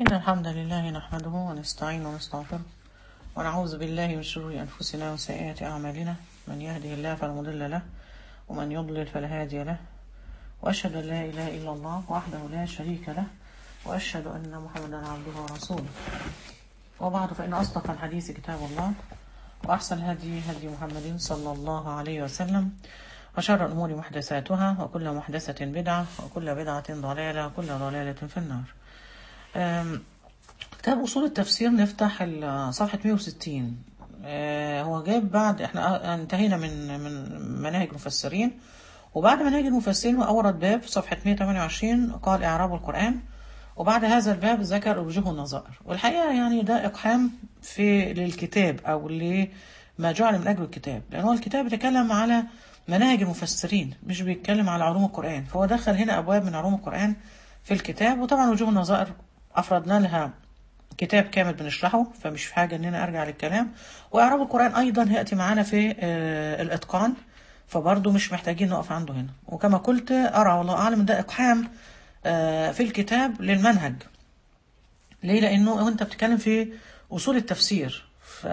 إن الحمد لله نحمده ونستعين ونستغفره ونعوذ بالله من شرور أنفسنا وسيئات أعمالنا من يهده الله فلا مضل له ومن يضلل فلا هادي له وأشهد أن لا إله إلا الله وحده لا شريك له وأشهد أن محمدا عبده ورسوله وبعد فإن أصدق الحديث كتاب الله وأحسن الهدي هدي محمد صلى الله عليه وسلم وشر الأمور محدثاتها وكل محدثة بدعة وكل بدعة ضلالة وكل ضلالة في النار أم، كتاب أصول التفسير نفتح ال- صفحة 160 أه، هو جايب بعد احنا انتهينا من من مناهج المفسرين وبعد مناهج المفسرين أورد باب في صفحة 128 قال إعراب القرآن وبعد هذا الباب ذكر وجوه النظائر والحقيقة يعني ده إقحام في للكتاب أو لما جعل من أجل الكتاب لأن هو الكتاب بيتكلم على مناهج المفسرين مش بيتكلم على علوم القرآن فهو دخل هنا أبواب من علوم القرآن في الكتاب وطبعا وجوه النظائر أفردنا لها كتاب كامل بنشرحه فمش في حاجة إننا أرجع للكلام وإعراب القرآن أيضا يأتي معانا في آه، الإتقان فبرضه مش محتاجين نقف عنده هنا وكما قلت أرى والله أعلم إن ده إقحام آه، في الكتاب للمنهج ليه لأنه وأنت بتتكلم في أصول التفسير ف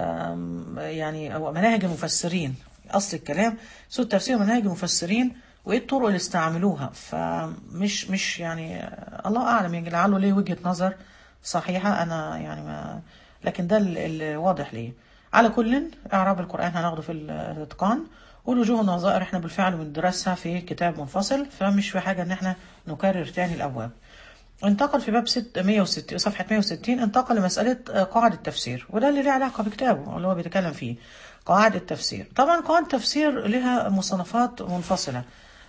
يعني أو مناهج المفسرين أصل الكلام أصول التفسير مناهج المفسرين وإيه الطرق اللي استعملوها فمش مش يعني آه، الله أعلم يعني لعله ليه وجهة نظر صحيحة أنا يعني ما لكن ده ال- اللي واضح ليه على كل إعراب القرآن هناخده في الإتقان والوجوه النظائر احنا بالفعل بندرسها في كتاب منفصل فمش في حاجة ان احنا نكرر تاني الأبواب انتقل في باب 660 صفحة 160 انتقل لمسألة آه، قواعد التفسير وده اللي له علاقة بكتابه اللي هو بيتكلم فيه قواعد التفسير طبعا قواعد التفسير لها مصنفات منفصلة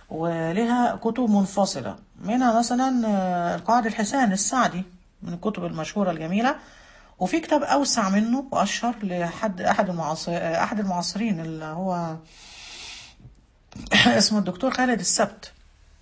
ولها كتب منفصلة منها مثلا آه، القواعد الحسان السعدي من الكتب المشهورة الجميلة وفي كتاب أوسع منه وأشهر لحد أحد المعاصر أحد المعاصرين اللي هو اسمه الدكتور خالد السبت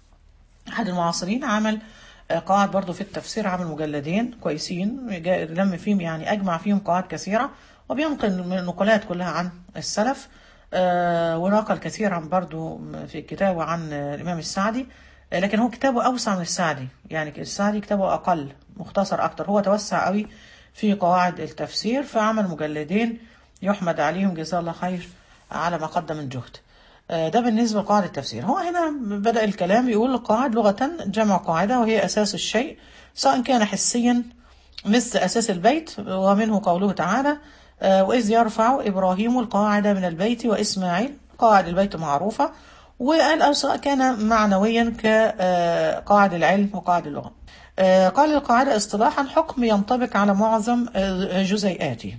أحد المعاصرين عمل آه، قواعد برضو في التفسير عمل مجلدين كويسين جا- لم فيهم يعني أجمع فيهم قواعد كثيرة وبينقل من النقولات كلها عن السلف آه، ونقل كثيرا برضو في كتابه عن آه، الإمام السعدي آه، لكن هو كتابه أوسع من السعدي يعني السعدي كتابه أقل مختصر أكتر هو توسع قوي في قواعد التفسير فعمل مجلدين يحمد عليهم جزاه الله خير على ما قدم من جهد آه، ده بالنسبة لقواعد التفسير هو هنا بدأ الكلام يقول القواعد لغة جمع قاعدة وهي أساس الشيء سواء كان حسيا مثل أساس البيت ومنه قوله تعالى آه، وإذ يرفع إبراهيم القواعد من البيت وإسماعيل قواعد البيت معروفة وقال أو سواء كان معنويا كقواعد العلم وقواعد اللغة آه، قال القاعدة اصطلاحا حكم ينطبق على معظم آه، جزيئاته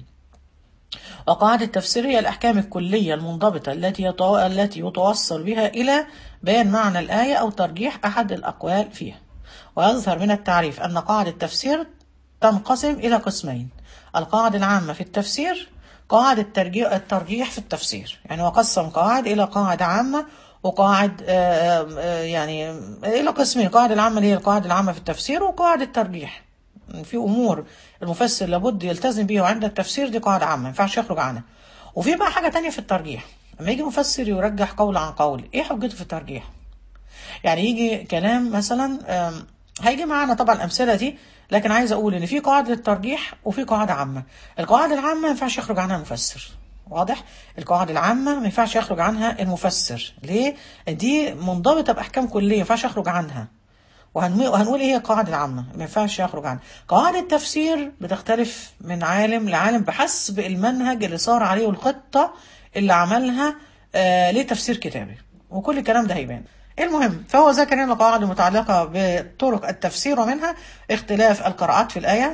وقواعد التفسير هي الأحكام الكلية المنضبطة التي يتو... التي يتوصل بها إلى بيان معنى الآية أو ترجيح أحد الأقوال فيها ويظهر من التعريف أن قواعد التفسير تنقسم إلى قسمين القاعدة العامة في التفسير قواعد الترجيح, الترجيح في التفسير يعني وقسم قواعد إلى قاعدة عامة وقواعد آه، آه، يعني إلى قسمين القاعدة العامة اللي هي القواعد العامة في التفسير وقواعد الترجيح في امور المفسر لابد يلتزم بيها وعند التفسير دي قاعده عامه ما ينفعش يخرج عنها وفي بقى حاجه تانية في الترجيح لما يجي مفسر يرجح قول عن قول ايه حجته في الترجيح يعني يجي كلام مثلا آم، هيجي معانا طبعا الامثله دي لكن عايز اقول ان في قواعد للترجيح وفي قاعده عامه القواعد العامه ما ينفعش يخرج عنها المفسر واضح القواعد العامه ما ينفعش يخرج عنها المفسر ليه دي منضبطه باحكام كليه ما ينفعش يخرج عنها وهنقول وهنقول ايه هي القواعد العامة ما ينفعش يخرج عنها قواعد التفسير بتختلف من عالم لعالم بحسب المنهج اللي صار عليه والخطة اللي عملها آه لتفسير كتابي وكل الكلام ده هيبان المهم فهو ذكر هنا القواعد المتعلقة بطرق التفسير ومنها اختلاف القراءات في الآية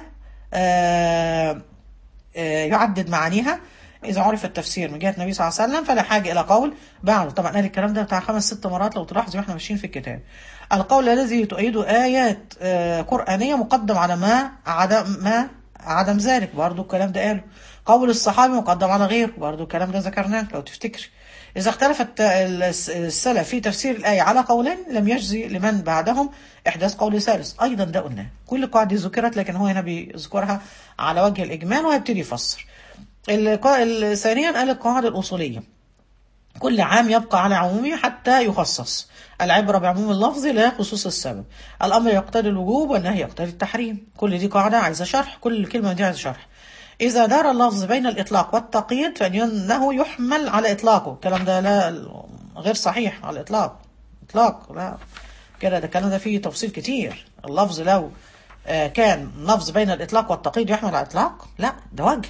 آه آه، يعدد معانيها إذا عرف التفسير من جهة النبي صلى الله عليه وسلم فلا حاجة إلى قول بعده طبعا قال الكلام ده بتاع خمس ست مرات لو تلاحظوا واحنا ماشيين في الكتاب القول الذي تؤيد آيات آه، قرآنية مقدم على ما عدم ما عدم ذلك برضو الكلام ده قاله قول الصحابي مقدم على غيره برضو الكلام ده ذكرناه لو تفتكر إذا اختلف الت- الس- السلف في تفسير الآية على قولين لم يجزي لمن بعدهم إحداث قول ثالث أيضا ده قلناه كل القواعد دي ذكرت لكن هو هنا بيذكرها على وجه الإجمال وهيبتدي يفسر القا- ال- ثانيا قال القواعد الأصولية كل عام يبقى على عمومه حتى يخصص العبرة بعموم اللفظ لا خصوص السبب الأمر يقتضي الوجوب والنهي يقتضي التحريم كل دي قاعدة عايزة شرح كل كلمة دي عايزة شرح إذا دار اللفظ بين الإطلاق والتقييد فإنه يحمل على إطلاقه الكلام ده لا غير صحيح على الإطلاق إطلاق لا كده ده الكلام ده فيه تفصيل كتير اللفظ لو آه، كان لفظ بين الإطلاق والتقييد يحمل على الإطلاق لا ده وجه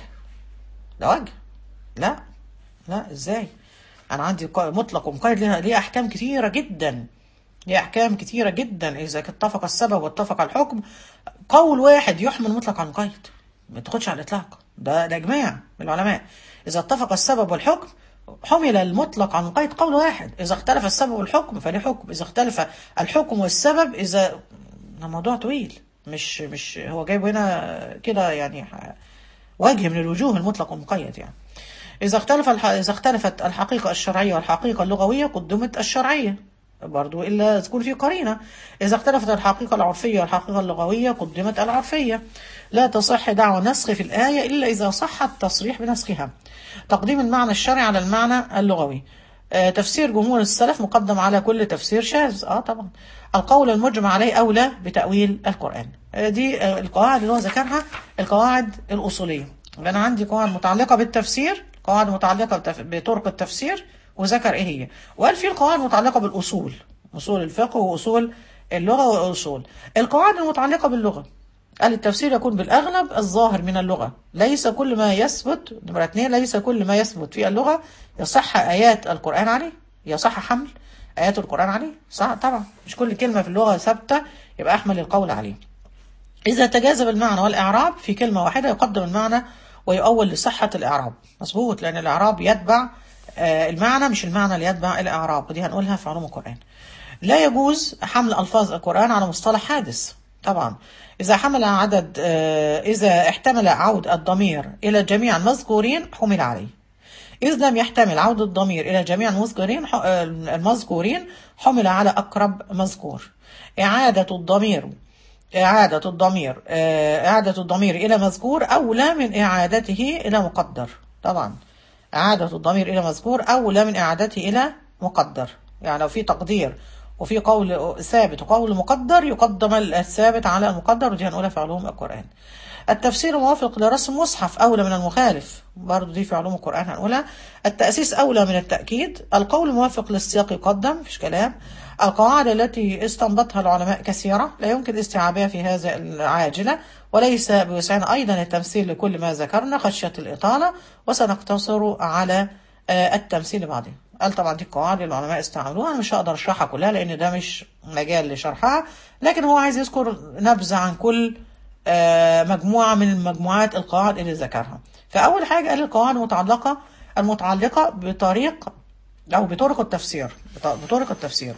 ده وجه لا لا ازاي انا عندي قا- مطلق ومقيد ليها ليه احكام كثيره جدا ليه احكام كثيره جدا اذا اتفق السبب واتفق الحكم قول واحد يحمل مطلق عن قيد ما تاخدش على الاطلاق ده ده اجماع من العلماء اذا اتفق السبب والحكم حمل المطلق عن قيد قول واحد اذا اختلف السبب والحكم فليه حكم اذا اختلف الحكم والسبب اذا ده موضوع طويل مش مش هو جايبه هنا كده يعني ح- وجه من الوجوه المطلق والمقيد يعني إذا اختلف الح... إذا اختلفت الحقيقة الشرعية والحقيقة اللغوية قدمت الشرعية برضو إلا تكون في قرينة إذا اختلفت الحقيقة العرفية والحقيقة اللغوية قدمت العرفية لا تصح دعوى نسخ في الآية إلا إذا صح التصريح بنسخها تقديم المعنى الشرعي على المعنى اللغوي آه، تفسير جمهور السلف مقدم على كل تفسير شاذ اه طبعا القول المجمع عليه اولى بتاويل القران آه، دي آه، القواعد اللي هو ذكرها القواعد الاصوليه يبقى انا عندي قواعد متعلقه بالتفسير قواعد متعلقه بتف- بطرق التفسير وذكر ايه هي وقال في القواعد المتعلقه بالاصول اصول الفقه واصول اللغه والاصول القواعد المتعلقه باللغه قال التفسير يكون بالأغلب الظاهر من اللغة ليس كل ما يثبت نمرة اثنين ليس كل ما يثبت في اللغة يصح آيات القرآن عليه يصح حمل آيات القرآن عليه صح طبعا مش كل كلمة في اللغة ثابتة يبقى أحمل القول عليه إذا تجاذب المعنى والإعراب في كلمة واحدة يقدم المعنى ويؤول لصحة الإعراب مظبوط لأن الإعراب يتبع آه، المعنى مش المعنى اللي يتبع الإعراب ودي هنقولها في علوم القرآن لا يجوز حمل ألفاظ القرآن على مصطلح حادث طبعا إذا حمل عدد آه، إذا احتمل عود الضمير إلى جميع المذكورين حمل عليه إذ لم يحتمل عود الضمير إلى جميع المذكورين ح- آه، المذكورين حمل على أقرب مذكور إعادة الضمير إعادة الضمير آه، إعادة الضمير إلى مذكور أولى من إعادته إلى مقدر طبعا إعادة الضمير إلى مذكور أولى من إعادته إلى مقدر يعني لو في تقدير وفي قول ثابت وقول مقدر يقدم الثابت على المقدر ودي هنقولها في علوم القرآن التفسير موافق لرسم مصحف أولى من المخالف برضو دي في علوم القرآن هنقولها التأسيس أولى من التأكيد القول موافق للسياق يقدم مفيش كلام القواعد التي استنبطها العلماء كثيرة لا يمكن استيعابها في هذا العاجلة وليس بوسعنا أيضا التمثيل لكل ما ذكرنا خشية الإطالة وسنقتصر على آه، التمثيل بعضه قال طبعا دي القواعد اللي العلماء استعملوها انا مش هقدر اشرحها كلها لان ده مش مجال لشرحها لكن هو عايز يذكر نبذه عن كل آه، مجموعه من المجموعات القواعد اللي ذكرها فاول حاجه قال القواعد المتعلقه المتعلقه بطريق او بطرق التفسير بط- بطرق التفسير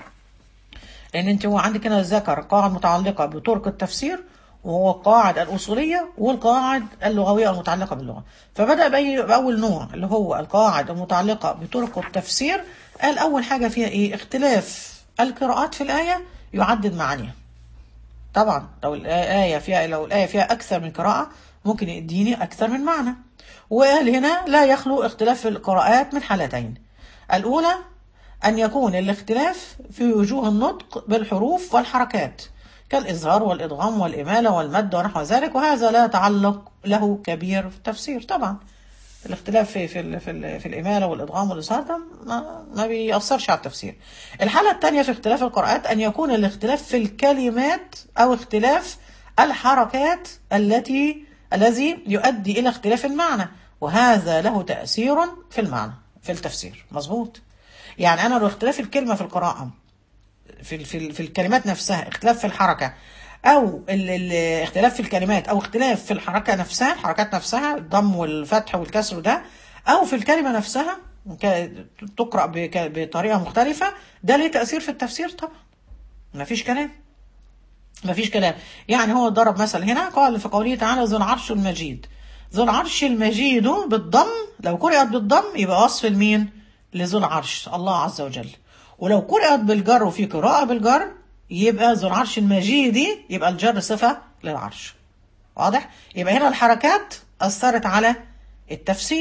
لان انت هو عندك هنا ذكر قواعد متعلقه بطرق التفسير وهو القواعد الاصوليه والقواعد اللغويه المتعلقه باللغه فبدا بأي باول نوع اللي هو القواعد المتعلقه بطرق التفسير قال اول حاجه فيها ايه اختلاف القراءات في الايه يعدد معانيها طبعا لو الآية فيها لو الآية فيها أكثر من قراءة ممكن يديني أكثر من معنى وقال هنا لا يخلو اختلاف في القراءات من حالتين الأولى أن يكون الاختلاف في وجوه النطق بالحروف والحركات كالإظهار والإدغام والإمالة والمد ونحو ذلك وهذا لا تعلق له كبير في التفسير طبعا الاختلاف في في ال- في, ال- في الإمالة والإدغام والإظهار ده ما, ما بيأثرش على التفسير. الحالة الثانية في اختلاف القراءات أن يكون الاختلاف في الكلمات أو اختلاف الحركات التي الذي يؤدي إلى اختلاف المعنى وهذا له تأثير في المعنى في التفسير مظبوط يعني أنا لو اختلاف الكلمة في القراءة في ال- في ال- في الكلمات نفسها اختلاف في الحركة او ال ال اختلاف في الكلمات او اختلاف في الحركة نفسها الحركات نفسها الضم والفتح والكسر ده او في الكلمة نفسها ك- تقرأ بك- بطريقة مختلفة ده ليه تأثير في التفسير طبعا مفيش كلام مفيش كلام يعني هو ضرب مثل هنا قال في قوله تعالى ذو العرش المجيد ذو العرش المجيد بالضم لو قرأت بالضم يبقى وصف المين لذو العرش الله عز وجل ولو قرأت بالجر وفي قراءة بالجر يبقى ذو العرش المجيد يبقى الجر صفة للعرش واضح يبقى هنا الحركات أثرت على التفسير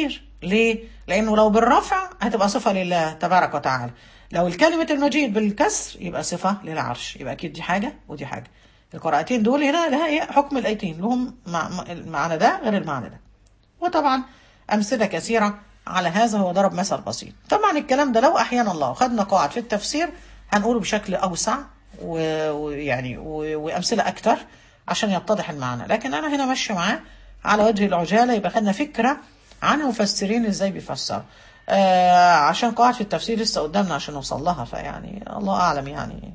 ليه؟ لأنه لو بالرفع هتبقى صفة لله تبارك وتعالى لو الكلمة المجيد بالكسر يبقى صفة للعرش يبقى أكيد دي حاجة ودي حاجة القراءتين دول هنا لها إيه؟ حكم الآيتين لهم مع- مع- المعنى ده غير المعنى ده وطبعا أمثلة كثيرة على هذا هو ضرب مثل بسيط طبعا الكلام ده لو أحيانا الله خدنا قواعد في التفسير هنقوله بشكل أوسع و- ويعني و- وأمثلة أكتر عشان يتضح المعنى لكن أنا هنا ماشية معاه على وجه العجالة يبقى خدنا فكرة عن المفسرين ازاي بيفسروا آه عشان قواعد في التفسير لسه قدامنا عشان نوصل لها فيعني الله أعلم يعني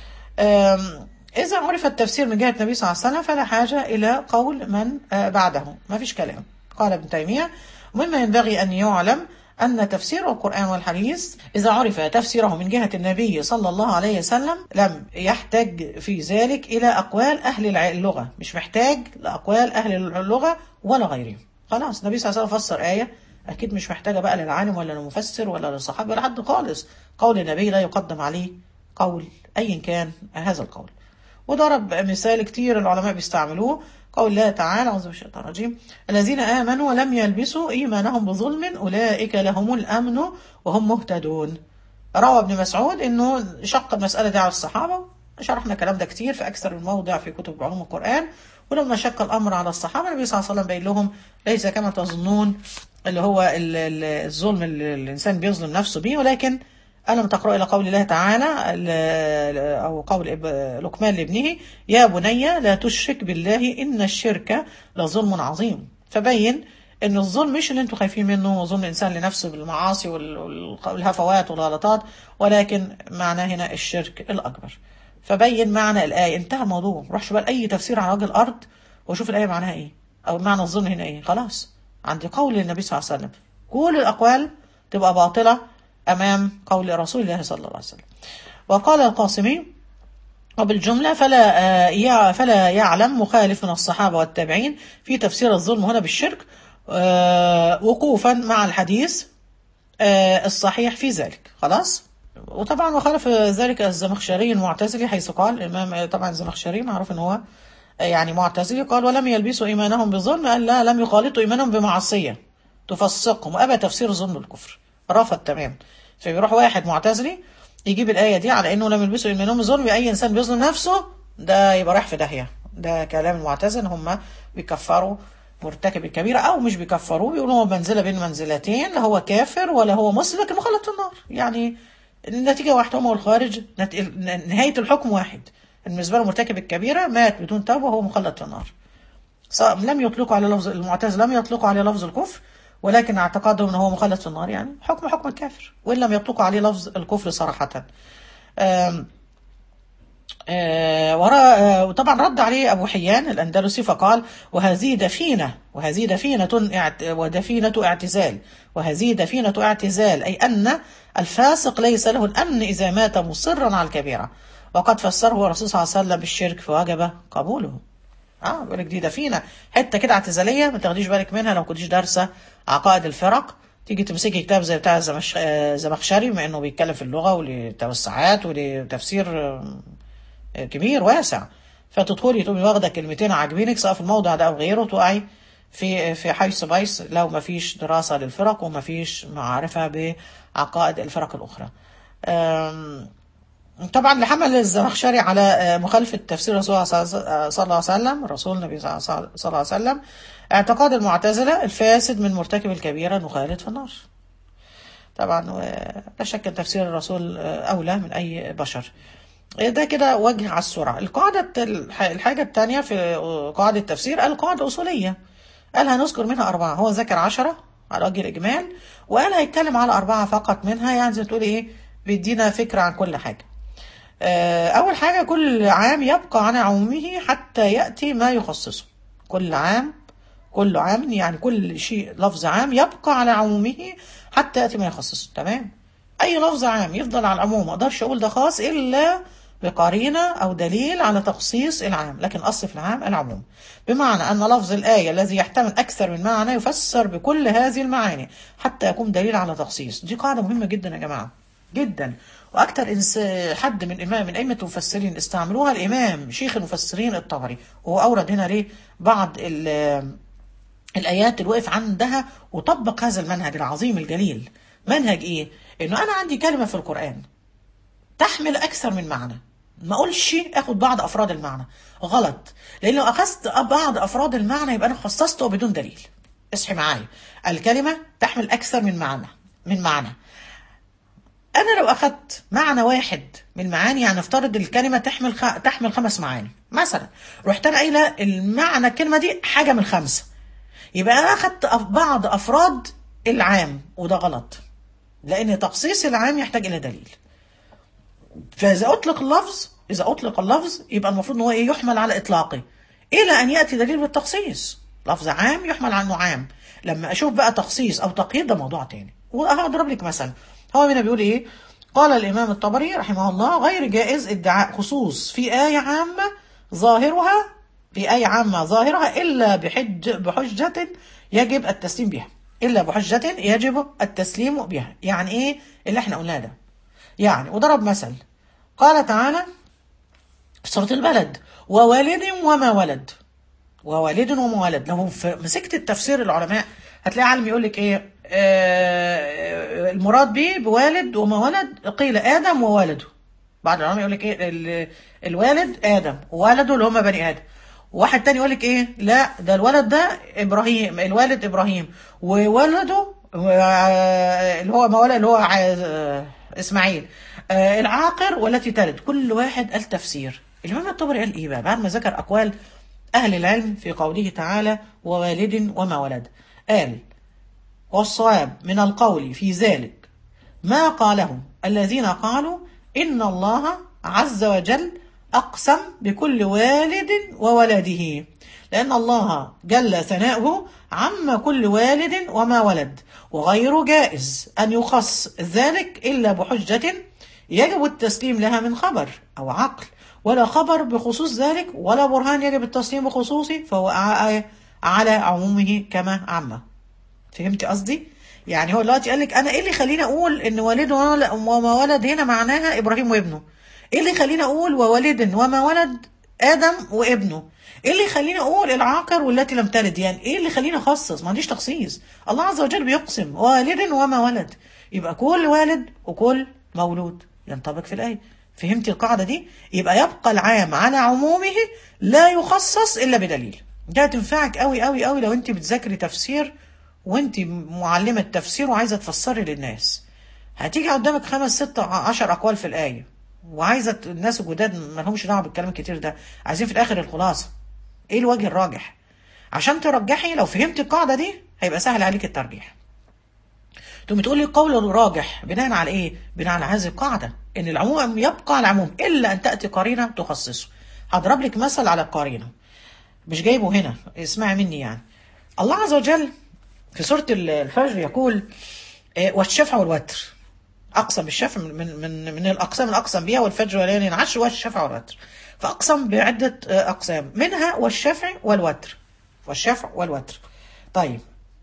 آم، إذا عرف التفسير من جهة النبي صلى الله عليه وسلم فلا حاجة إلى قول من آه، بعده ما فيش كلام قال ابن تيمية مما ينبغي أن يعلم أن تفسير القرآن والحديث إذا عرف تفسيره من جهة النبي صلى الله عليه وسلم لم يحتج في ذلك إلى أقوال أهل الع- اللغة مش محتاج لأقوال أهل اللغة ولا غيرهم خلاص النبي صلى الله عليه وسلم فسر آية أكيد مش محتاجة بقى للعالم ولا للمفسر ولا للصحابي ولا حد خالص قول النبي لا يقدم عليه قول أيا كان هذا القول وضرب مثال كتير العلماء بيستعملوه قول الله تعالى أعوذ بالله من الشيطان الرجيم الذين آمنوا ولم يلبسوا إيمانهم بظلم أولئك لهم الأمن وهم مهتدون روى ابن مسعود انه شق المسألة دي على الصحابة شرحنا الكلام ده كتير في أكثر من موضع في كتب علوم القرآن ولما شق الأمر على الصحابة النبي صلى الله عليه وسلم بين لهم ليس كما تظنون اللي هو ال- ال- الظلم اللي الإنسان بيظلم نفسه به ولكن ألم تقرأ إلى قول الله تعالى ال- أو قول إب- لقمان لابنه يا بني لا تشرك بالله إن الشرك لظلم عظيم فبين ان الظلم مش اللي انتوا خايفين منه ظلم الانسان لنفسه بالمعاصي وال- وال- والهفوات والغلطات ولكن معناه هنا الشرك الاكبر فبين معنى الايه انتهى الموضوع روحش بقى اي تفسير على وجه الارض وشوف الايه معناها ايه او معنى الظلم هنا ايه خلاص عندي قول النبي صلى الله عليه وسلم كل الاقوال تبقى باطله امام قول رسول الله صلى الله عليه وسلم وقال القاسمي وبالجملة فلا آه، يع- فلا يعلم مخالف من الصحابة والتابعين في تفسير الظلم هنا بالشرك آه، وقوفا مع الحديث آه، الصحيح في ذلك خلاص وطبعا وخالف ذلك الزمخشري المعتزلي حيث قال الإمام طبعا الزمخشري معروف ان هو يعني معتزلي قال ولم يلبسوا إيمانهم بظلم قال لا لم يخالطوا إيمانهم بمعصية تفسقهم وأبى تفسير ظلم الكفر رفض تمام فبيروح واحد معتزلي يجيب الآية دي على إنه لم يلبسوا إيمانهم بظلم أي إنسان بيظلم نفسه ده يبقى رايح في داهية ده كلام المعتزل هم بيكفروا مرتكب الكبيرة أو مش بيكفروه بيقولوا هو منزلة بين منزلتين لا هو كافر ولا هو مسلم لكن مخلد في النار يعني النتيجة واحدة هم والخارج نت- نهاية الحكم واحد بالنسبة له مرتكب الكبيرة مات بدون توبة وهو مخلد في النار سواء لم يطلقوا على لفظ المعتزلة لم يطلقوا عليه لفظ الكفر ولكن اعتقادهم ان هو مخلد في النار يعني حكم حكم الكافر وان لم يطلقوا عليه لفظ الكفر صراحة آم، آه، وراء آه، وطبعا رد عليه ابو حيان الاندلسي فقال وهذه دفينه وهذه دفينه اعت- ودفينه اعتزال وهذه دفينه اعتزال اي ان الفاسق ليس له الامن اذا مات مصرا على الكبيره وقد فسره الرسول صلى الله عليه وسلم بالشرك فوجب قبوله اه بيقول لك دي دفينه حته كده اعتزاليه ما تاخديش بالك منها لو كنتيش دارسه عقائد الفرق تيجي تمسكي كتاب زي بتاع الزمش- آه، زمخشري بما انه بيتكلم في اللغه ولتوسعات ولتفسير آه، كبير واسع فتدخلي تقومي واخده كلمتين عاجبينك سواء في الموضع ده او غيره تقعي في في حيث بيس لو ما فيش دراسه للفرق وما فيش معرفه بعقائد الفرق الاخرى. أم، طبعا اللي حمل الزمخشري على آه، مخالفه تفسير الرسول صلى الله عليه وسلم الرسول النبي صلى الله عليه وسلم اعتقاد المعتزله الفاسد من مرتكب الكبيره انه خالد في النار. طبعا و- لا شك ان تفسير الرسول آه، اولى من اي بشر. ده كده وجه على السرعة القاعدة الت- الح- الحاجة التانية في قاعدة التفسير القاعدة أصولية قال هنذكر منها أربعة هو ذكر عشرة على وجه الإجمال وقال هيتكلم على أربعة فقط منها يعني زي ما تقولي إيه بيدينا فكرة عن كل حاجة آه، أول حاجة كل عام يبقى عن عمومه حتى يأتي ما يخصصه كل عام كل عام يعني كل شيء لفظ عام يبقى على عمومه حتى يأتي ما يخصصه تمام أي لفظ عام يفضل على العموم ما أقدرش أقول ده خاص إلا بقرينة أو دليل على تخصيص العام لكن أصل في العام العموم بمعنى أن لفظ الآية الذي يحتمل أكثر من معنى يفسر بكل هذه المعاني حتى يكون دليل على تخصيص دي قاعدة مهمة جدا يا جماعة جدا واكتر إنس حد من امام من ائمه المفسرين استعملوها الامام شيخ المفسرين الطبري وهو اورد هنا ليه بعض ال- الآيات اللي وقف عندها وطبق هذا المنهج العظيم الجليل منهج إيه؟ إنه أنا عندي كلمة في القرآن تحمل أكثر من معنى ما أقولش أخد بعض أفراد المعنى غلط لأن لو أخذت بعض أفراد المعنى يبقى أنا خصصته بدون دليل اصحي معايا الكلمة تحمل أكثر من معنى من معنى أنا لو أخذت معنى واحد من المعاني يعني افترض الكلمة تحمل خ... تحمل خمس معاني مثلا رحت أنا قايلة المعنى الكلمة دي حاجة من خمسة يبقى أنا أخذت أف- بعض أفراد العام وده غلط لأن تخصيص العام يحتاج إلى دليل فإذا أطلق اللفظ إذا أطلق اللفظ يبقى المفروض إن هو إيه يحمل على إطلاقه إلى أن يأتي دليل بالتخصيص لفظ عام يحمل عنه عام لما أشوف بقى تخصيص أو تقييد ده موضوع تاني وهضرب لك مثلا هو هنا بيقول إيه قال الإمام الطبري رحمه الله غير جائز ادعاء خصوص في آية عامة ظاهرها في آية عامة ظاهرها إلا بحج بحجة يجب التسليم بها إلا بحجة يجب التسليم بها يعني إيه اللي احنا قلناه ده يعني وضرب مثل قال تعالى في سورة البلد ووالد وما ولد ووالد وما ولد لو في مسكت التفسير العلماء هتلاقي عالم يقول لك ايه آه المراد به بوالد وما ولد قيل ادم وولده بعض العلماء يقول لك ايه ال- الوالد ادم وولده اللي هم بني ادم واحد تاني يقول لك ايه لا ده الولد ده ابراهيم الوالد ابراهيم وولده آه، اللي هو ما ولد اللي هو ع- آه، اسماعيل آه، العاقر والتي تلد كل واحد قال تفسير الامام الطبري قال ايه بقى بعد ما ذكر اقوال اهل العلم في قوله تعالى ووالد وما ولد قال والصواب من القول في ذلك ما قاله الذين قالوا إن الله عز وجل أقسم بكل والد وولده لأن الله جل ثناؤه عم كل والد وما ولد وغير جائز أن يخص ذلك إلا بحجة يجب التسليم لها من خبر أو عقل ولا خبر بخصوص ذلك ولا برهان يجب التسليم بخصوصه فهو آية على عمومه كما عمه فهمتي قصدي؟ يعني هو دلوقتي قال لك انا ايه اللي يخليني اقول ان والد ولا- وما ولد هنا معناها ابراهيم وابنه؟ ايه اللي يخليني اقول وولد وما ولد ادم وابنه؟ ايه اللي يخليني اقول العاقر والتي لم تلد؟ يعني ايه اللي يخليني اخصص؟ ما عنديش تخصيص. الله عز وجل بيقسم والد وما ولد. يبقى كل والد وكل مولود ينطبق في الايه. فهمتي القاعده دي؟ يبقى يبقى العام على عمومه لا يخصص الا بدليل. ده تنفعك قوي قوي قوي لو انت بتذاكري تفسير وانت معلمة تفسير وعايزة تفسري للناس هتيجي قدامك خمس ست عشر أقوال في الآية وعايزة الناس الجداد ما لهمش دعوة بالكلام الكتير ده عايزين في الآخر الخلاصة إيه الوجه الراجح عشان ترجحي لو فهمت القاعدة دي هيبقى سهل عليك الترجيح تقوم تقولي القول الراجح بناء على ايه؟ بناء على هذه القاعدة ان العموم يبقى على العموم الا ان تأتي قرينة تخصصه هضرب لك مثل على القرينة مش جايبه هنا اسمعي مني يعني الله عز وجل في سورة الفجر يقول آه، والشفع والوتر أقسم بالشفع من من من, من الأقسام الأقسم بها والفجر وليالي العشر والشفع والوتر فأقسم بعدة آه، أقسام منها والشفع والوتر والشفع والوتر طيب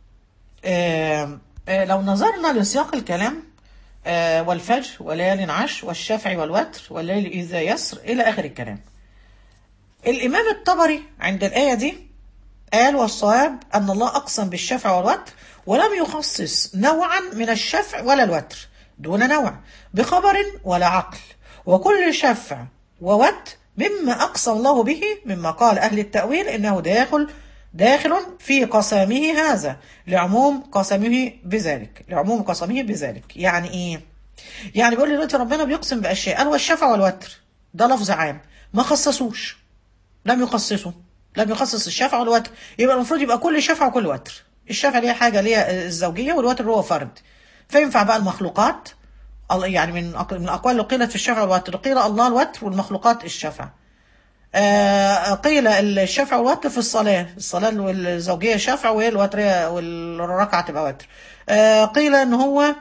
آه، آه، لو نظرنا لسياق الكلام آه، والفجر وليالي عشر والشفع والوتر والليل إذا يسر إلى آخر الكلام الإمام الطبري عند الآية دي قال والصواب أن الله أقسم بالشفع والوتر ولم يخصص نوعا من الشفع ولا الوتر دون نوع بخبر ولا عقل وكل شفع ووتر مما أقسم الله به مما قال أهل التأويل إنه داخل داخل في قسمه هذا لعموم قسمه بذلك لعموم قسمه بذلك يعني إيه؟ يعني بيقول لي دلوقتي ربنا بيقسم بأشياء قال والشفع والوتر ده لفظ عام ما خصصوش لم يخصصه لم يخصص الشفع والوتر يبقى المفروض يبقى كل شفع وكل وتر الشفع ليها حاجه ليها الزوجيه والوتر هو فرد فينفع بقى المخلوقات الله- يعني من أق- من الاقوال اللي قيلت في الشفع والوتر قيل الله الوتر والمخلوقات الشفع آه، قيل الشفع والوتر في الصلاة الصلاة الزوجية شفع والوتر والركعة تبقى وتر آه، قيل ان هو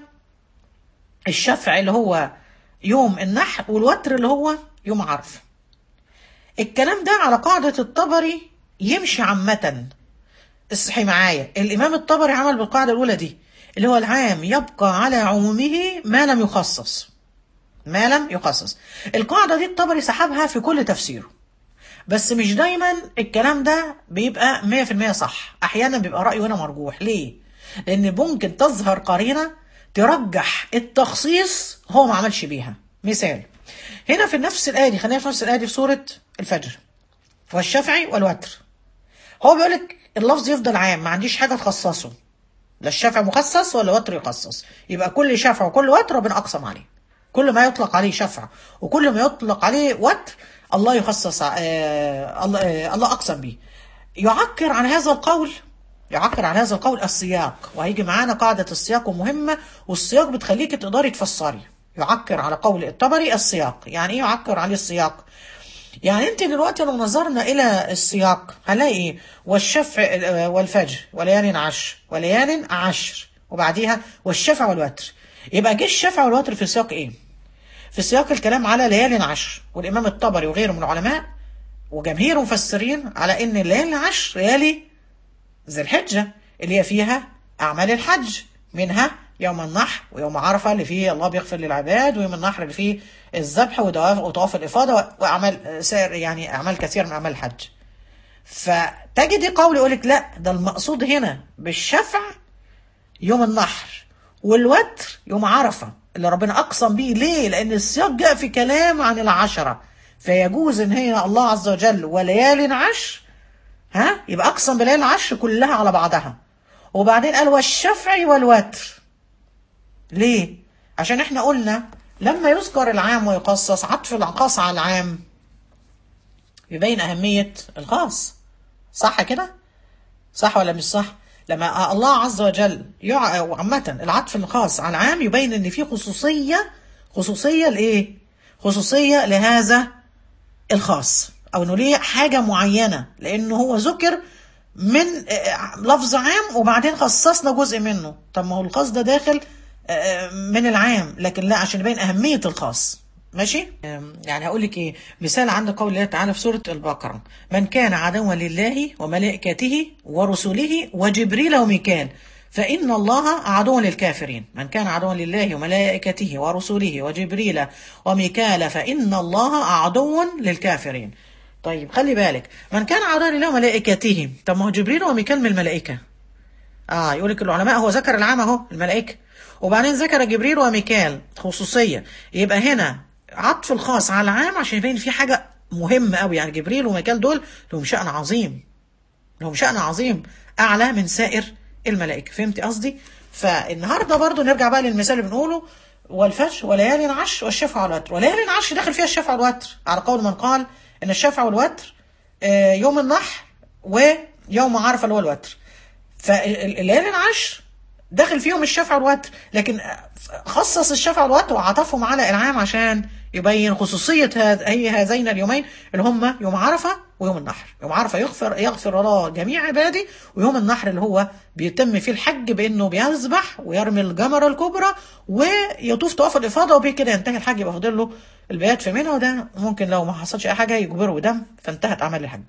الشفع اللي هو يوم النحر والوتر اللي هو يوم عرفه الكلام ده على قاعدة الطبري يمشي عامة اصحي معايا الإمام الطبري عمل بالقاعدة الأولى دي اللي هو العام يبقى على عمومه ما لم يخصص ما لم يخصص القاعدة دي الطبري سحبها في كل تفسيره بس مش دايما الكلام ده بيبقى 100% صح احيانا بيبقى رايه هنا مرجوح ليه لان ممكن تظهر قرينه ترجح التخصيص هو ما عملش بيها مثال هنا في نفس الايه دي خلينا في نفس الايه دي في سوره الفجر والشفعي والوتر هو بيقول لك اللفظ يفضل عام ما عنديش حاجه تخصصه لا الشفع مخصص ولا وتر يخصص يبقى كل شفع وكل وتر ربنا اقسم عليه كل ما يطلق عليه شفع وكل ما يطلق عليه وتر الله يخصص آه الله, آه الله اقسم به يعكر عن هذا القول يعكر عن هذا القول السياق وهيجي معانا قاعدة السياق ومهمة والسياق بتخليك تقدري تفسري يعكر على قول الطبري السياق يعني ايه يعكر عليه السياق يعني انت دلوقتي لو نظرنا الى السياق هنلاقي ايه والشفع والفجر وليال عشر وليال عشر وبعديها والشفع والوتر يبقى جه الشفع والوتر في سياق ايه في سياق الكلام على ليال عشر والامام الطبري وغيره من العلماء وجماهير المفسرين على ان الليالي العشر ليالي ذي الحجه اللي هي فيها اعمال الحج منها يوم النحر ويوم عرفه اللي فيه الله بيغفر للعباد ويوم النحر اللي فيه الذبح وطواف الافاضه واعمال سائر يعني اعمال كثير من اعمال الحج. فتجدي قول يقول لك لا ده المقصود هنا بالشفع يوم النحر والوتر يوم عرفه اللي ربنا اقسم به ليه؟ لان السياق جاء في كلام عن العشره فيجوز ان هي الله عز وجل وليال عشر ها يبقى اقسم بليالي العشر كلها على بعضها وبعدين قال والشفع والوتر ليه؟ عشان احنا قلنا لما يذكر العام ويخصص عطف الخاص على العام يبين أهمية الخاص صح كده؟ صح ولا مش صح؟ لما الله عز وجل يع... وعامة العطف الخاص على العام يبين ان في خصوصية خصوصية لايه؟ خصوصية لهذا الخاص او انه ليه حاجة معينة لانه هو ذكر من لفظ عام وبعدين خصصنا جزء منه طب ما هو الخاص ده داخل من العام لكن لا عشان يبين أهمية الخاص ماشي يعني هقول لك ايه مثال عند قول الله تعالى في سورة البقرة من كان عدوا لله وملائكته ورسله وجبريل وميكال فإن الله عدو للكافرين من كان عدوا لله وملائكته ورسله وجبريل وميكال فإن الله عدو للكافرين طيب خلي بالك من كان عدوا لله وملائكته طب ما هو جبريل وميكال من الملائكة اه يقول لك العلماء هو ذكر العام اهو الملائكة وبعدين ذكر جبريل وميكال خصوصية يبقى هنا عطف الخاص على العام عشان يبين في حاجة مهمة قوي يعني جبريل وميكال دول لهم شأن عظيم لهم شأن عظيم أعلى من سائر الملائكة فهمتي قصدي؟ فالنهاردة برضو نرجع بقى للمثال اللي بنقوله والفجر وليالي العشر والشفع والوتر وليالي العشر داخل فيها الشفع والوتر على قول من قال ان الشفع والوتر يوم النحر ويوم عرفة اللي هو الوتر فالليالي العشر داخل فيهم الشفع والوتر لكن خصص الشفع والوتر وعطفهم على العام عشان يبين خصوصية هي هذين اليومين اللي هم يوم عرفة ويوم النحر يوم عرفة يغفر يغفر الله جميع عباده ويوم النحر اللي هو بيتم فيه الحج بانه بيذبح ويرمي الجمرة الكبرى ويطوف طواف الافاضة وبكده ينتهي الحج يبقى فاضل له البيات في منى وده ممكن لو ما حصلش اي حاجة يجبره دم فانتهت اعمال الحج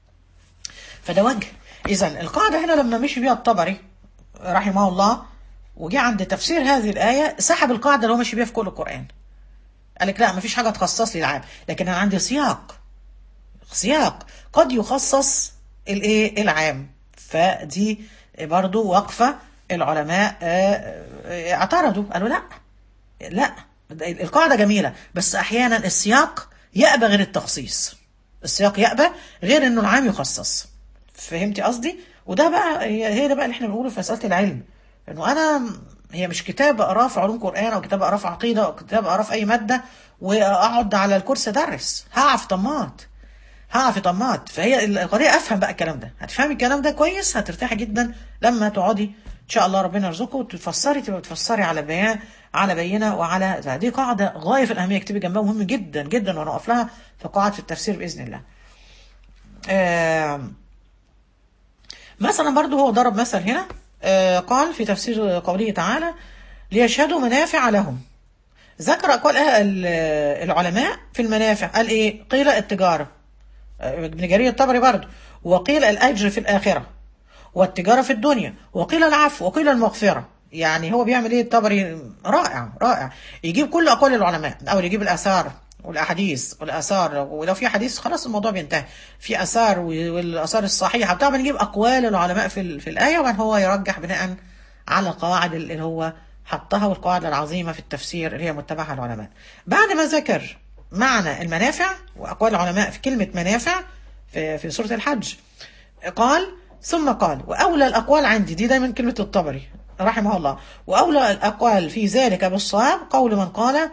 فده وجه اذا القاعدة هنا لما مشي بيها الطبري رحمه الله وجي عند تفسير هذه الآية سحب القاعدة اللي هو ماشي بيها في كل القرآن قال لك لا مفيش حاجة تخصص لي العام لكن أنا عندي سياق سياق قد يخصص الايه العام فدي برضو وقفة العلماء اعترضوا قالوا لا لا القاعدة جميلة بس أحيانا السياق يأبى غير التخصيص السياق يأبى غير انه العام يخصص فهمتي قصدي وده بقى هي ده بقى اللي احنا بنقوله في مساله العلم انه انا هي مش كتاب اقراه في علوم قران او كتاب اقراه في عقيده او كتاب اقراه في اي ماده واقعد على الكرسي ادرس هقع في طماط هقع في طماط فهي القضيه افهم بقى الكلام ده هتفهمي الكلام ده كويس هترتاحي جدا لما تقعدي ان شاء الله ربنا يرزقك وتفسري تبقى بتفسري على بيان على بينه وعلى دي قاعده غايه في الاهميه اكتبي جنبها مهم جدا جدا وانا اقف لها في قواعد في التفسير باذن الله. آه مثلا برضو هو ضرب مثل هنا آه قال في تفسير قوله تعالى ليشهدوا منافع لهم ذكر أقوال العلماء في المنافع قال إيه قيل التجارة ابن جرير الطبري برضو وقيل الأجر في الآخرة والتجارة في الدنيا وقيل العفو وقيل المغفرة يعني هو بيعمل ايه الطبري رائع رائع يجيب كل اقوال العلماء او يجيب الاثار والاحاديث والاثار ولو في حديث خلاص الموضوع بينتهي في اثار والاثار الصحيحه بتاع بنجيب اقوال العلماء في ال- في الايه وبعدين هو يرجح بناء على القواعد اللي هو حطها والقواعد العظيمه في التفسير اللي هي متبعها العلماء بعد ما ذكر معنى المنافع واقوال العلماء في كلمه منافع في في سوره الحج قال ثم قال واولى الاقوال عندي دي دايما كلمه الطبري رحمه الله واولى الاقوال في ذلك بالصواب قول من قال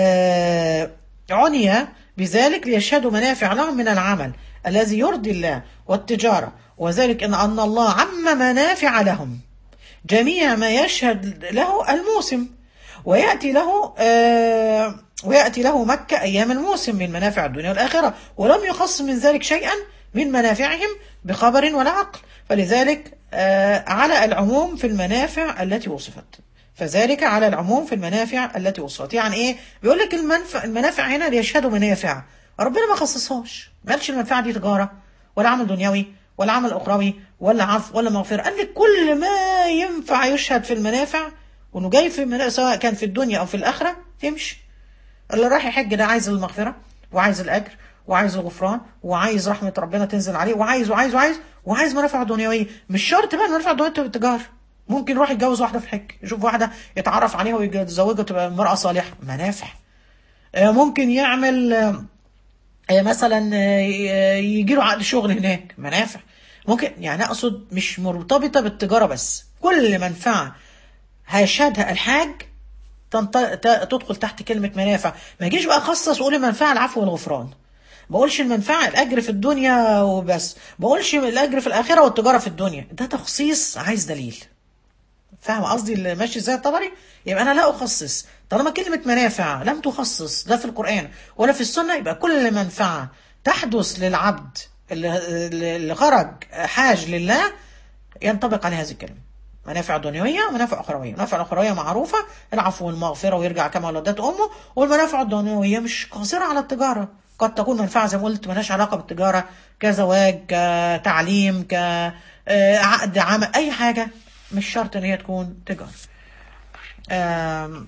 آه عني بذلك ليشهدوا منافع لهم من العمل الذي يرضي الله والتجاره وذلك ان ان الله عم منافع لهم جميع ما يشهد له الموسم ويأتي له آه ويأتي له مكة أيام الموسم من منافع الدنيا والآخرة ولم يخص من ذلك شيئا من منافعهم بخبر ولا عقل فلذلك آه على العموم في المنافع التي وصفت فذلك على العموم في المنافع التي وصفت يعني ايه بيقول لك المنفع المنافع هنا ليشهدوا منافع ربنا ما خصصهاش ما قالش المنفعه دي تجاره ولا عمل دنيوي ولا عمل اخروي ولا عفو ولا مغفره قال لك كل ما ينفع يشهد في المنافع وانه جاي في المنافع سواء كان في الدنيا او في الاخره تمشي اللي راح يحج ده عايز المغفره وعايز الاجر وعايز الغفران وعايز رحمه ربنا تنزل عليه وعايز وعايز وعايز وعايز منافع دنيويه مش شرط بقى المنافع الدنيويه تبقى التجاره ممكن يروح يتجوز واحده في الحج يشوف واحده يتعرف عليها ويتزوجها تبقى امراه صالحه منافع آه، ممكن يعمل آه، آه، مثلا يجي له عقد شغل هناك منافع ممكن يعني اقصد مش مرتبطه بالتجاره بس كل منفعه هيشهدها الحاج تنط... ت- تدخل تحت كلمه منافع ما يجيش بقى اخصص واقول المنفعه العفو والغفران بقولش المنفعه الاجر في الدنيا وبس بقولش الاجر في الاخره والتجاره في الدنيا ده تخصيص عايز دليل فاهم قصدي اللي ماشي ازاي الطبري يبقى انا لا اخصص طالما كلمه منافع لم تخصص لا في القران ولا في السنه يبقى كل منفعه تحدث للعبد اللي, اللي خرج حاج لله ينطبق عليه هذه الكلمه منافع دنيويه ومنافع اخرويه المنافع الاخرويه معروفه العفو والمغفره ويرجع كما ولدت امه والمنافع الدنيويه مش قاصره على التجاره قد تكون منفعه زي ما قلت ملهاش علاقه بالتجاره كزواج كتعليم كعقد عمل اي حاجه مش شرط ان هي تكون تجاره آم،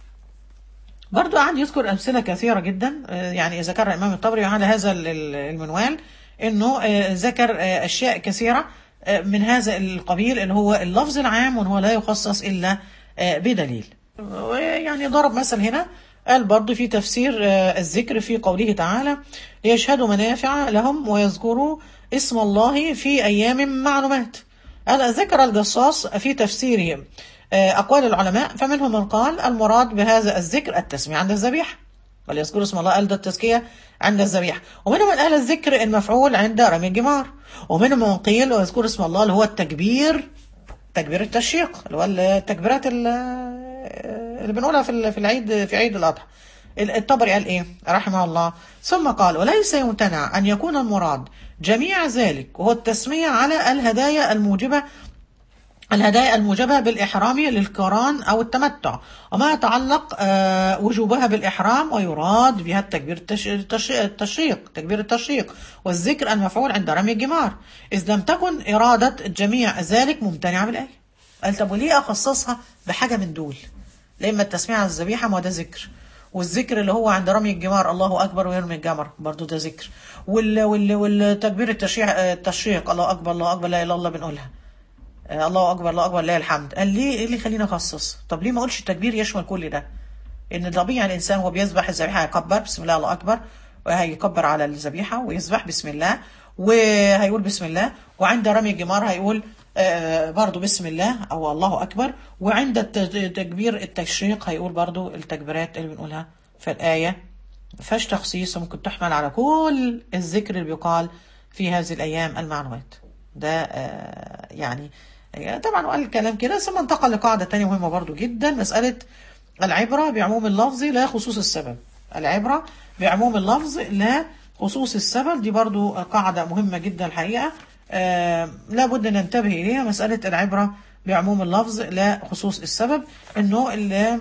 برضو قعد يذكر أمثلة كثيرة جدا آه، يعني ذكر الإمام الطبري على هذا ال- ال- المنوال أنه آه، ذكر آه، أشياء كثيرة آه، من هذا القبيل اللي هو اللفظ العام وأنه لا يخصص إلا آه، بدليل يعني ضرب مثل هنا قال برضو في تفسير آه، الذكر في قوله تعالى ليشهدوا منافع لهم ويذكروا اسم الله في أيام معلومات قال ذكر الجصاص في تفسيره آه، أقوال العلماء فمنهم من قال المراد بهذا الذكر التسمية عند الذبيحة وليذكروا اسم الله قال ده التزكية عند الذبيحة ومنهم من قال الذكر المفعول عند رمي الجمار ومنهم من قيل ويذكر اسم الله اللي هو التكبير تكبير التشريق اللي هو التكبيرات ال- اللي بنقولها في ال- في العيد في عيد الأضحى الطبري قال ايه رحمه الله ثم قال وليس يمتنع ان يكون المراد جميع ذلك وهو التسمية على الهدايا الموجبة الهدايا الموجبة بالإحرام للقران أو التمتع وما يتعلق آه، وجوبها بالإحرام ويراد بها التكبير التش- التش- التشريق تكبير التشريق والذكر المفعول عند رمي الجمار إذ لم تكن إرادة جميع ذلك ممتنعة بالآية قال طب وليه أخصصها بحاجة من دول لأما التسمية على الذبيحة ما هو ده ذكر والذكر اللي هو عند رمي الجمار الله اكبر ويرمي الجمر برضو ده ذكر وال وال والتكبير التشريع التشريق الله اكبر الله اكبر لا اله الا الله بنقولها آه، الله اكبر الله اكبر لله الحمد قال ليه ايه اللي يخليني اخصص طب ليه ما اقولش التكبير يشمل كل ده ان طبيعي الانسان وهو بيذبح الذبيحه هيكبر بسم الله الله اكبر وهيكبر على الذبيحه ويذبح بسم الله وهيقول بسم الله وعند رمي الجمار هيقول آه، برضو بسم الله او الله اكبر وعند الت- تكبير التشريق هيقول برضو التكبيرات اللي بنقولها في الايه ما فيهاش تخصيص وممكن تحمل على كل الذكر اللي بيقال في هذه الايام المعلومات ده آه، يعني آه، طبعا قال الكلام كده ثم انتقل لقاعده تانية مهمه برضو جدا مساله العبره بعموم اللفظ لا خصوص السبب العبره بعموم اللفظ لا خصوص السبب دي برضو قاعده مهمه جدا الحقيقه آه، لابد ان ننتبه اليها مساله العبره بعموم اللفظ لا خصوص السبب انه اللي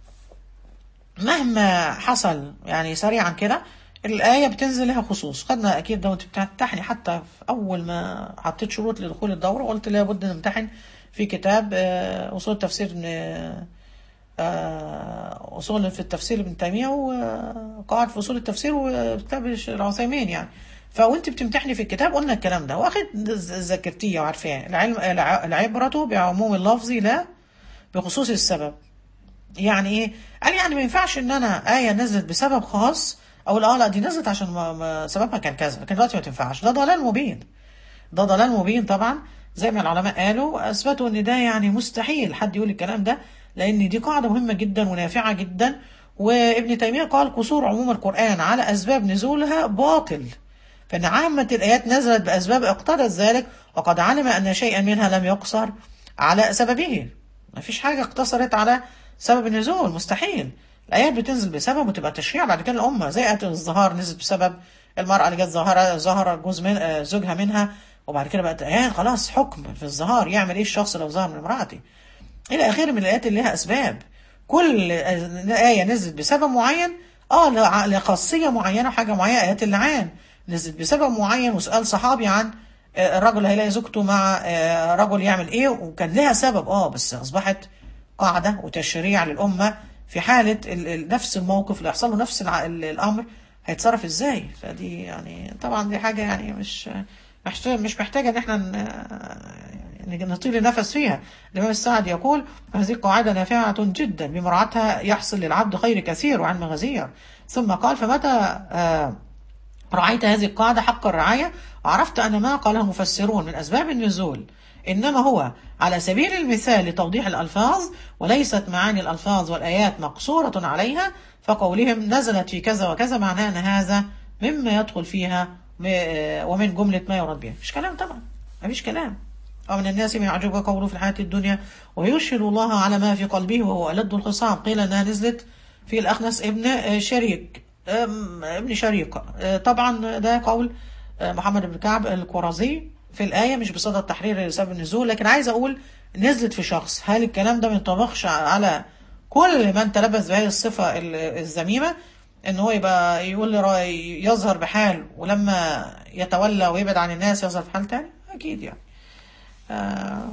مهما حصل يعني سريعا كده الآية بتنزل لها خصوص خدنا أكيد ده وأنت بتمتحني حتى في أول ما حطيت شروط لدخول الدورة قلت لابد نمتحن في كتاب آه، أصول تفسير ابن آه، أصول في التفسير ابن تيمية وقواعد في أصول التفسير وكتاب العثيمين يعني فوانت بتمتحني في الكتاب قلنا الكلام ده واخد ذاكرتيه وعارفاه العلم الع- العبرة بعموم اللفظ لا بخصوص السبب يعني ايه قال يعني ما ينفعش ان انا آية نزلت بسبب خاص او لا لا دي نزلت عشان ما ما سببها كان كذا لكن دلوقتي ما تنفعش ده ضلال مبين ده ضلال مبين طبعا زي ما العلماء قالوا اثبتوا ان ده يعني مستحيل حد يقول الكلام ده لان دي قاعده مهمه جدا ونافعه جدا وابن تيميه قال قصور عموم القران على اسباب نزولها باطل فان عامه الايات نزلت باسباب اقتضت ذلك وقد علم ان شيئا منها لم يقصر على سببه ما فيش حاجه اقتصرت على سبب النزول مستحيل الايات بتنزل بسبب وتبقى تشريع بعد كده الامه زي ايه الظهار نزلت بسبب المراه اللي جت ظهر ظهر جوز من آه، زوجها منها وبعد كده بقت ايات خلاص حكم في الظهار يعمل ايه الشخص لو ظهر من امراته الى اخره من الايات اللي لها اسباب كل ايه نزلت بسبب معين اه لع- لخاصيه معينه وحاجه معينه ايات اللعان نزلت بسبب معين وسؤال صحابي عن آه، الرجل هيلاقي زوجته مع آه، رجل يعمل ايه وكان لها سبب اه بس اصبحت قاعده وتشريع للامه في حاله ال- ال- نفس الموقف اللي يحصل له نفس الع- ال- الامر هيتصرف ازاي فدي يعني طبعا دي حاجه يعني مش محتاجه مش محتاجه ان احنا ن- نطيل النفس فيها الامام السعدي يقول هذه قاعده نافعه جدا بمراعاتها يحصل للعبد خير كثير وعلم غزير ثم قال فمتى آه رعيت هذه القاعدة حق الرعاية وعرفت أن ما قاله المفسرون من أسباب النزول إنما هو على سبيل المثال لتوضيح الألفاظ وليست معاني الألفاظ والآيات مقصورة عليها فقولهم نزلت في كذا وكذا معناه أن هذا مما يدخل فيها م- ومن جملة ما يراد به مش كلام طبعا مفيش كلام ومن الناس من يعجبك قوله في الحياة الدنيا ويشهد الله على ما في قلبه وهو ألد الخصام قيل أنها نزلت في الأخنس ابن آه، شريك آم، ابن شريق آه، طبعا ده قول آه، محمد بن كعب القرظي في الآية مش بصدد التحرير لسبب النزول لكن عايز أقول نزلت في شخص هل الكلام ده ما ينطبقش على كل من تلبس بهذه الصفة ال- الذميمة ان هو يبقى يقول لي رأي يظهر بحال ولما يتولى ويبعد عن الناس يظهر في حال تاني أكيد يعني آه،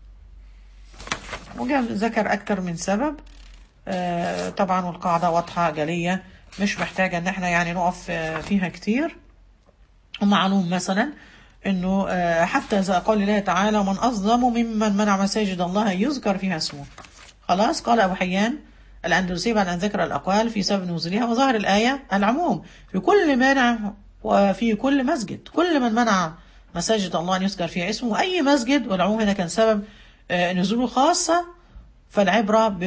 وجاء ذكر أكتر من سبب آه، طبعا والقاعدة واضحة جلية مش محتاجة ان احنا يعني نقف آه، فيها كتير ومعلوم مثلا انه آه، حتى اذا قال الله تعالى ومن اظلم ممن منع مساجد الله أن يذكر فيها اسمه خلاص قال ابو حيان الاندلسي بعد ان ذكر الاقوال في سبب نزولها وظهر الايه العموم في كل مانع وفي كل مسجد كل من منع مساجد الله ان يذكر فيها اسمه اي مسجد والعموم هنا كان سبب آه، نزوله خاصه فالعبرة ب-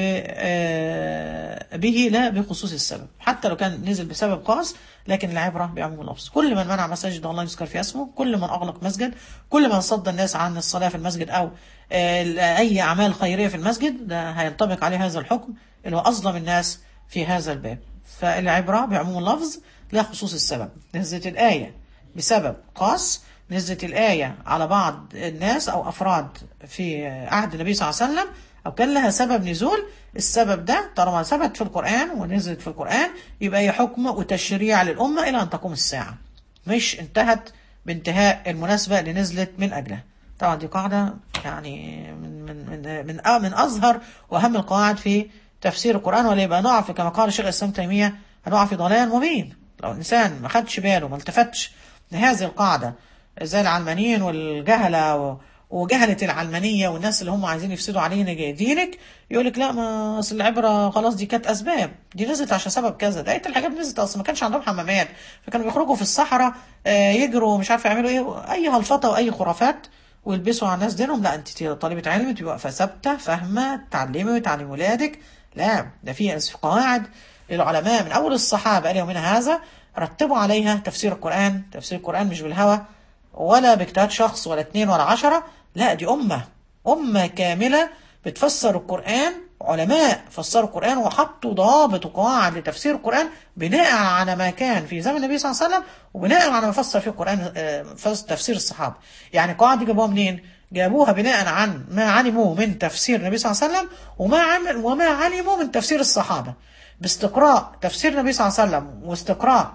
آه، به لا بخصوص السبب حتى لو كان نزل بسبب خاص لكن العبرة بعموم اللفظ كل من منع مساجد الله يذكر في اسمه كل من أغلق مسجد كل من صد الناس عن الصلاة في المسجد أو آه، أي أعمال خيرية في المسجد ده هينطبق عليه هذا الحكم اللي هو أظلم الناس في هذا الباب فالعبرة بعموم اللفظ لا خصوص السبب نزلت الآية بسبب خاص نزلت الآية على بعض الناس أو أفراد في عهد النبي صلى الله عليه وسلم أو كان لها سبب نزول السبب ده طالما ثبت في القرآن ونزلت في القرآن يبقى هي حكم وتشريع للأمة إلى أن تقوم الساعة مش انتهت بانتهاء المناسبة اللي نزلت من أجلها طبعا دي قاعدة يعني من من من من, آه من أظهر وأهم القواعد في تفسير القرآن ولا يبقى نقع في كما قال شيخ الإسلام تيمية هنقع في ضلال مبين لو الإنسان ما خدش باله ما التفتش لهذه القاعدة زي العلمانيين والجهلة و... وجهلة العلمانية والناس اللي هم عايزين يفسدوا علينا دينك يقول لك لا ما اصل العبرة خلاص دي كانت أسباب دي نزلت عشان سبب كذا ده ايه الحاجات نزلت أصلا ما كانش عندهم حمامات فكانوا بيخرجوا في الصحراء آه، يجروا مش عارف يعملوا ايه أي هلفطة وأي خرافات ويلبسوا على الناس دينهم لا انت طالبة علم تبقى واقفة ثابتة فاهمة تعلمي وتعلمي ولادك لا ده في قواعد للعلماء من أول الصحابة إلى يومنا هذا رتبوا عليها تفسير القرآن تفسير القرآن مش بالهوى ولا باجتهاد شخص ولا اتنين ولا عشرة لا دي أمة أمة كاملة بتفسر القرآن علماء فسروا القرآن وحطوا ضوابط وقواعد لتفسير القرآن بناء على ما كان في زمن النبي صلى الله عليه وسلم وبناء على ما فسر فيه القرآن آه، فس- تفسير الصحابة يعني القواعد دي جابوها منين؟ جابوها بناء عن ما علموا من تفسير النبي صلى الله عليه وسلم وما عمل وما علموا من تفسير الصحابة باستقراء تفسير النبي صلى الله عليه وسلم واستقراء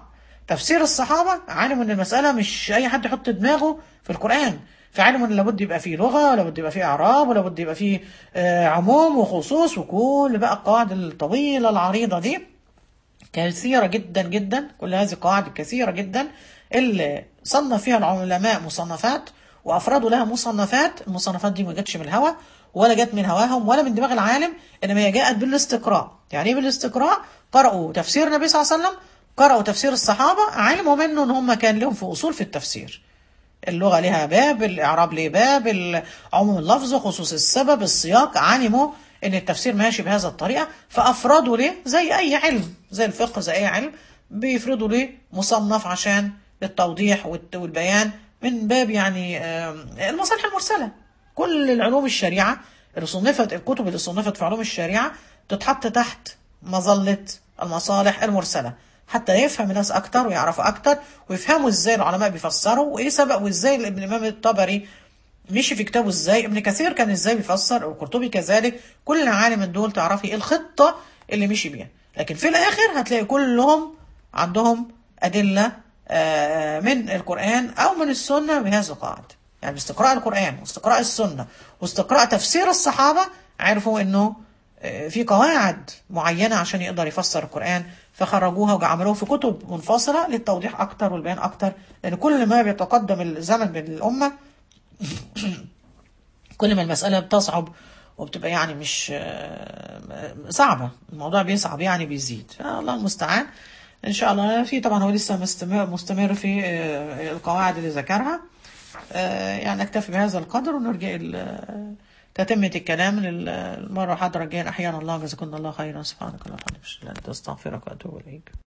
تفسير الصحابة علموا ان المسألة مش اي حد يحط دماغه في القرآن فعلموا ان لابد يبقى فيه لغة ولابد يبقى فيه اعراب ولابد يبقى فيه آه، عموم وخصوص وكل بقى القواعد الطويلة العريضة دي كثيرة جدا جدا كل هذه القواعد كثيرة جدا اللي صنف فيها العلماء مصنفات وافرادوا لها مصنفات المصنفات دي ما جاتش من الهوى ولا جت من هواهم ولا من دماغ العالم انما هي جاءت بالاستقراء يعني ايه بالاستقراء قرأوا تفسير النبي صلى الله عليه وسلم قرأوا تفسير الصحابة علموا منه ان هم كان لهم في اصول في التفسير اللغة لها باب الإعراب ليه باب ال- عموم اللفظ خصوص السبب السياق علموا إن التفسير ماشي بهذا الطريقة فأفردوا ليه زي أي علم زي الفقه زي أي علم بيفردوا ليه مصنف عشان التوضيح والت- والبيان من باب يعني آم، المصالح المرسلة كل العلوم الشريعة اللي صنفت الكتب اللي صنفت في علوم الشريعة تتحط تحت مظلة المصالح المرسلة حتى يفهم الناس أكتر ويعرفوا أكتر ويفهموا إزاي العلماء بيفسروا وإيه سبق وإزاي ابن الإمام الطبري مشي في كتابه إزاي ابن كثير كان إزاي بيفسر والقرطبي كذلك كل عالم من دول تعرفي إيه الخطة اللي مشي بيها لكن في الآخر هتلاقي كلهم عندهم أدلة آه، من القرآن أو من السنة بهذا القواعد يعني باستقراء القرآن واستقراء السنة واستقراء تفسير الصحابة عرفوا إنه آه، في قواعد معينة عشان يقدر يفسر القرآن فخرجوها وعملوها في كتب منفصلة للتوضيح أكتر والبيان أكتر لأن كل ما بيتقدم الزمن بالأمة كل ما المسألة بتصعب وبتبقى يعني مش آه، صعبة الموضوع بيصعب يعني بيزيد الله المستعان إن شاء الله في طبعا هو لسه مستمر, مستمر في آه، القواعد اللي ذكرها آه، يعني نكتفي بهذا القدر ونرجع ال- تتمة الكلام للمرة الحاضرة الجاية أحيانا الله جزاكم الله خيرا سبحانك اللهم وبحمدك أشهد أن لا إله إلا أنت أستغفرك وأتوب إليك